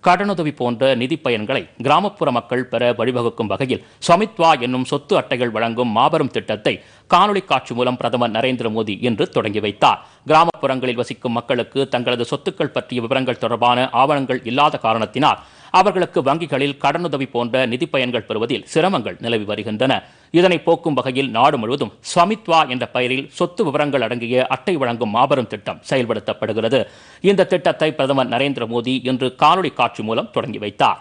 கடனுதவி போன்ற நிதி பயன்களை கிராமப்புற மக்கள் பெற வழிவகுக்கும் வகையில் ஸ்வமித்வா என்னும் சொத்து அட்டைகள் வழங்கும் மாபெரும் திட்டத்தை காணொலி காட்சி மூலம் பிரதமர் நரேந்திர மோடி இன்று தொடங்கி வைத்தார் கிராமப்புறங்களில் வசிக்கும் மக்களுக்கு தங்களது சொத்துக்கள் பற்றிய விவரங்கள் தொடர்பான ஆவணங்கள் இல்லாத காரணத்தினால் அவர்களுக்கு வங்கிகளில் கடனுதவி போன்ற நிதி பயன்கள் பெறுவதில் சிரமங்கள் நிலவி வருகின்றன இதனை போக்கும் வகையில் நாடு முழுவதும் ஸ்வமித்வா என்ற பெயரில் சொத்து விவரங்கள் அடங்கிய அட்டை வழங்கும் மாபெரும் திட்டம் செயல்படுத்தப்படுகிறது இந்த திட்டத்தை பிரதமர் நரேந்திர மோடி இன்று காணொலி காட்சி மூலம் தொடங்கி வைத்தார்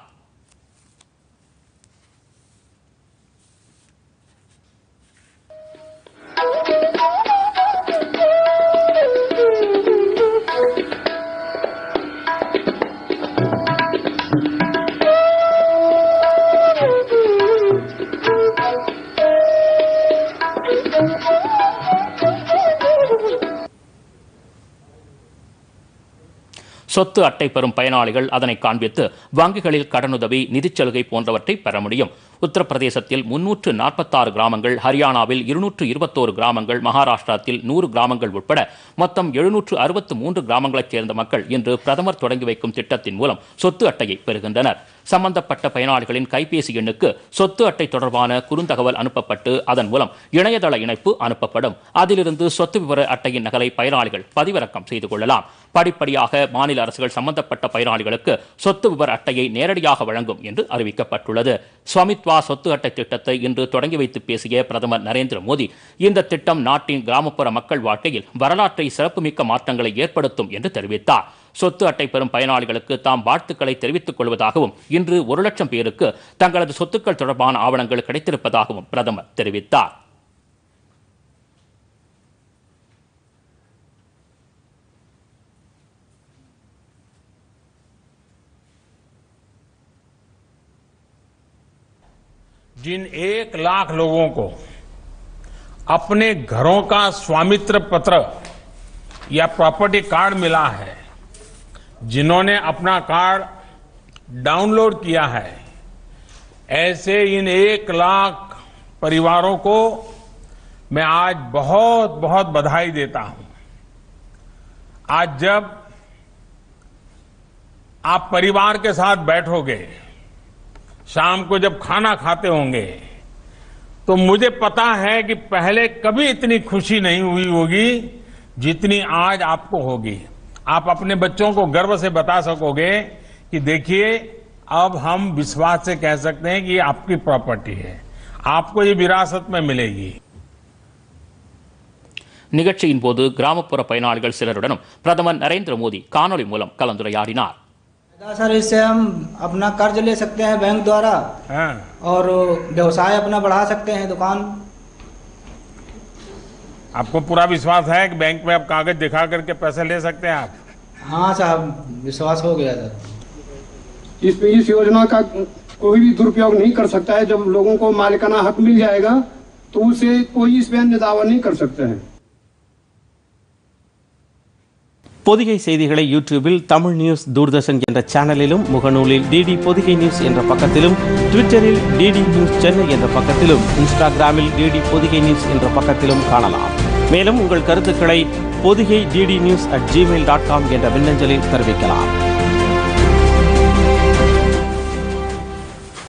சொத்து அட்டை பெறும் பயனாளிகள் அதனை காண்பித்து வங்கிகளில் கடனுதவி நிதிச் சலுகை போன்றவற்றை பெற முடியும் உத்தரப்பிரதேசத்தில் முன்னூற்று நாற்பத்தாறு கிராமங்கள் ஹரியானாவில் இருநூற்று இருபத்தோரு கிராமங்கள் மகாராஷ்டிராத்தில் நூறு கிராமங்கள் உட்பட மொத்தம் எழுநூற்று அறுபத்து மூன்று கிராமங்களைச் சேர்ந்த மக்கள் இன்று பிரதமர் தொடங்கி வைக்கும் திட்டத்தின் மூலம் சொத்து அட்டையை பெறுகின்றனர் சம்பந்தப்பட்ட பயனாளிகளின் கைபேசி எண்ணுக்கு சொத்து அட்டை தொடர்பான குறுந்தகவல் அனுப்பப்பட்டு அதன் மூலம் இணையதள இணைப்பு அனுப்பப்படும் அதிலிருந்து சொத்து விவர அட்டையின் நகலை பயனாளிகள் பதிவிறக்கம் செய்து கொள்ளலாம் படிப்படியாக மாநில அரசுகள் சம்பந்தப்பட்ட பயனாளிகளுக்கு சொத்து விவர அட்டையை நேரடியாக வழங்கும் என்று அறிவிக்கப்பட்டுள்ளது ஸ்வமித்வா சொத்து அட்டை திட்டத்தை இன்று தொடங்கி வைத்து பேசிய பிரதமர் நரேந்திர மோடி இந்த திட்டம் நாட்டின் கிராமப்புற மக்கள் வாழ்க்கையில் வரலாற்றை சிறப்புமிக்க மாற்றங்களை ஏற்படுத்தும் என்று தெரிவித்தார் சொத்து அட்டை பெறும் பயனாளிகளுக்கு தாம் வாழ்த்துக்களை தெரிவித்துக் கொள்வதாகவும் இன்று ஒரு லட்சம் பேருக்கு தங்களது சொத்துக்கள் தொடர்பான ஆவணங்கள் கிடைத்திருப்பதாகவும் பிரதமர் தெரிவித்தார் जिन एक लाख लोगों को अपने घरों का स्वामित्व पत्र या प्रॉपर्टी कार्ड मिला है जिन्होंने अपना कार्ड डाउनलोड किया है ऐसे इन एक लाख परिवारों को मैं आज बहुत बहुत बधाई देता हूं आज जब आप परिवार के साथ बैठोगे शाम को जब खाना खाते होंगे तो मुझे पता है कि पहले कभी इतनी खुशी नहीं हुई होगी जितनी आज आपको होगी आप अपने बच्चों को गर्व से बता सकोगे कि देखिए अब हम विश्वास से कह सकते हैं कि ये आपकी प्रॉपर्टी है आपको ये विरासत में मिलेगी நிகழ்ச்சியின் போது கிராமப்புற பயனாளிகள் சிலருடனும் பிரதமர் நரேந்திர மோடி காணொலி மூலம் கலந்துரையாடினார் सर इससे हम अपना कर्ज ले सकते हैं बैंक द्वारा हाँ और व्यवसाय अपना बढ़ा सकते हैं दुकान आपको पूरा विश्वास है कि बैंक में आप कागज दिखा करके पैसे ले सकते हैं आप हाँ साहब विश्वास हो गया सर इस इस योजना का कोई भी दुरुपयोग नहीं कर सकता है जब लोगों को मालिकाना हक मिल जाएगा तो उसे कोई इस पे अन्य दावा नहीं कर सकते हैं பொதிகை செய்திகளை யூடியூபில் தமிழ் நியூஸ் தூர்தர்ஷன் என்ற சேனலிலும் முகநூலில் டிடி பொதிகை நியூஸ் என்ற பக்கத்திலும் ட்விட்டரில் டிடி நியூஸ் சென்னை என்ற பக்கத்திலும் இன்ஸ்டாகிராமில் டிடி பொதிகை நியூஸ் என்ற பக்கத்திலும் காணலாம் மேலும் உங்கள் கருத்துக்களை Podhigai DD news at Gmail dot com என்ற மின்னஞ்சலில் தெரிவிக்கலாம்